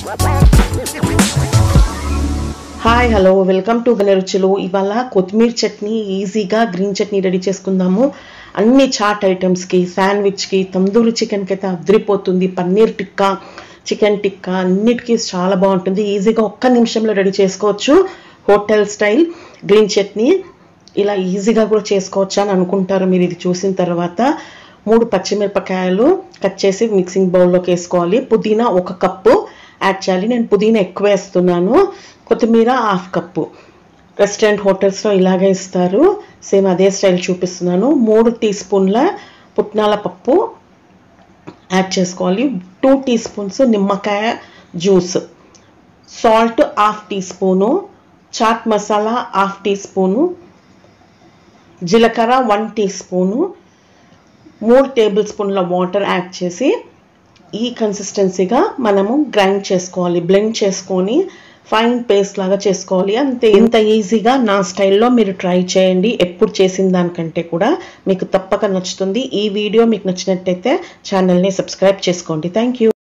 hi hello welcome to రుచులు ఇవాళ కొత్తిమీర చట్నీ ఈజీగా గ్రీన్ చట్నీ రెడీ చేసుకుందాము అన్ని చాట్ ఐటమ్స్కి శాండ్విచ్కి తందూరి చికెన్కి అయితే అదిరిపోతుంది పన్నీర్ టిక్కా చికెన్ టిక్కా అన్నిటికీ చాలా బాగుంటుంది ఈజీగా ఒక్క నిమిషంలో రెడీ చేసుకోవచ్చు హోటల్ స్టైల్ గ్రీన్ చట్నీ ఇలా ఈజీగా కూడా చేసుకోవచ్చు అని అనుకుంటారు మీరు ఇది చూసిన తర్వాత మూడు పచ్చిమిరపకాయలు కట్ చేసి మిక్సింగ్ బౌల్లోకి వేసుకోవాలి పుదీనా ఒక కప్పు యాడ్ చేయాలి నేను పుదీనా ఎక్కువ వేస్తున్నాను కొత్తిమీర హాఫ్ కప్పు రెస్టారెంట్ హోటల్స్లో ఇలాగే ఇస్తారు సేమ్ అదే స్టైల్ చూపిస్తున్నాను మూడు టీ స్పూన్ల పుట్నాల పప్పు యాడ్ చేసుకోవాలి టూ టీ స్పూన్స్ నిమ్మకాయ juice salt half teaspoon chaat masala half teaspoon జీలకర్ర వన్ టీ స్పూను మూడు టేబుల్ స్పూన్ల వాటర్ యాడ్ చేసి ఈ కన్సిస్టెన్సీగా మనము గ్రైండ్ చేసుకోవాలి బ్లెండ్ చేసుకొని ఫైన్ పేస్ట్ లాగా చేసుకోవాలి అంతే ఇంత ఈజీగా నా స్టైల్లో మీరు ట్రై చేయండి ఎప్పుడు చేసిన దానికంటే కూడా మీకు తప్పక నచ్చుతుంది ఈ వీడియో మీకు నచ్చినట్టయితే ఛానల్ని సబ్స్క్రైబ్ చేసుకోండి థ్యాంక్ యూ